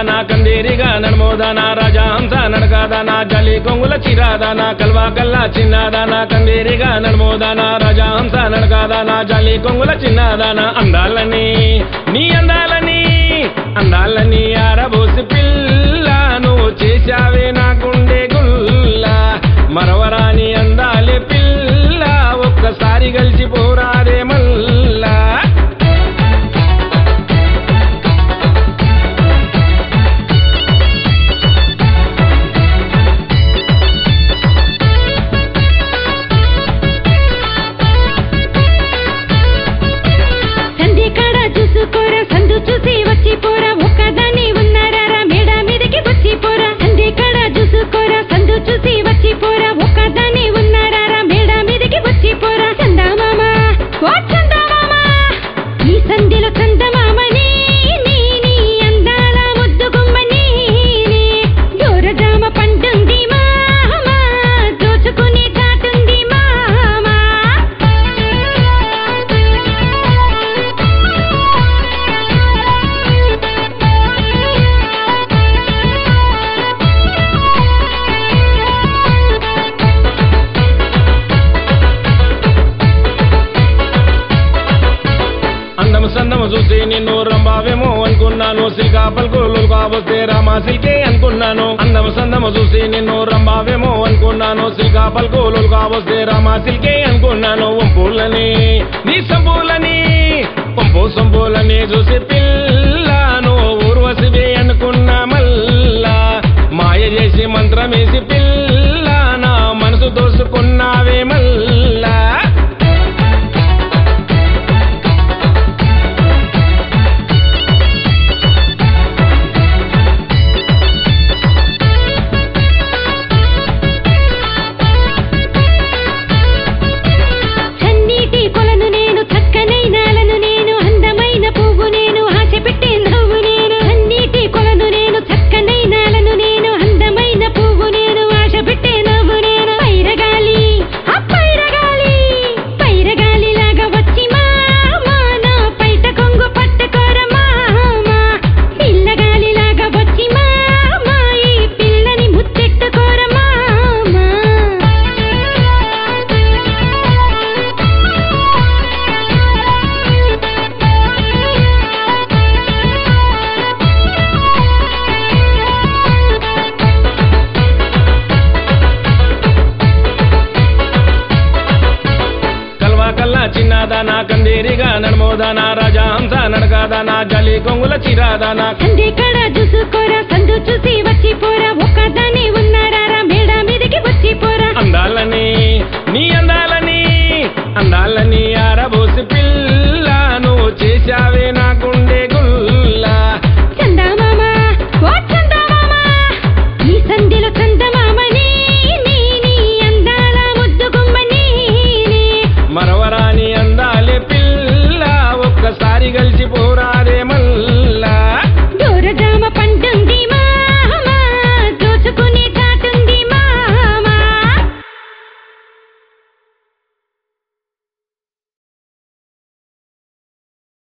చిన్నదానా కందేరిగా నడమోదానా రాజహంస నడకాదానా జలి కొంగుల చిరాదానా కల్వా కల్లా చిన్నదానా కందేరిగా నడమోదానా రాజహంస నడకాదానా జలి కొంగుల చిన్నదానా అందాలని నీ అందాలని అందాలని ఆరబోసి పిల్ల నువ్వు చేశావే నా గుండె గుల్ల మరవరాని అందాలే పిల్ల ఒక్కసారి కలిసి పోరాదే మల్లా సంధి కాడ చూసుకోరా సందు చూసి వచ్చి పోరా ఒక్కదాన్ని ఉన్నారా మేడ మీదకి వచ్చి పోరా సంధి కాడ చూసుకోరా సందు చూసి వచ్చి పోరా ఒక్కదాన్ని ఉన్నారా మేడ మీదకి వచ్చి పోరా చందమామ ఓ చందమామ ఈ సంధిలో చందమామని నీ నీ అందాల ముద్దు గుమ్మని దూరజామ పండుంది మామ దోచుకుని చాటుంది మామ అందము సందము చూసి నిన్ను రంబావేమో అనుకున్నాను సిల్కా పలుకులు కాబోతే రామా సిల్కే అనుకున్నాను అందము సందము చూసి నిన్ను రంబావేమో అనుకున్నాను సిల్కా పలుకులు కాబోతే రామా సిల్కే అనుకున్నాను వంపులని నీ సంపులని పంపు సంపులని చూసి పిల్లను ఊర్వశివే అనుకున్నా మల్లా మాయ చేసి మంత్రమేసి పిల్ల నా మనసు దోసుకున్నావే మల్లా చన్నీటి కొలను నేను చక్కనైనాలను నేను అందమైన పువ్వు నేను ఆశ పెట్టే నవ్వు నేను చన్నీటి కొలను నేను చక్కనైనాలను నేను అందమైన పువ్వు నేను ఆశ పెట్టే నవ్వు నేను పైరగాలి ఆ పైరగాలి పైరగాలి లాగా వచ్చి మామా నా పైట కొంగు పట్టుకోర మామా పిల్లగాలి లాగా వచ్చి మామా ఈ పిల్లని ముత్తెట్టుకోర మామా కల్వా కల్లా చిన్నదానా కందేరిగా నడమోదానా రాజహంస నడకాదానా జలి కొంగుల చిరాదానా సంధి కాడ చూసుకోరా సందు చూసి వచ్చి పోరా ఒక్కదాన్ని ఉన్నారా మేడ మీదకి వచ్చి పోరా అందాలని నీ అందాలని అందాలని ఆరబోసి పిల్ల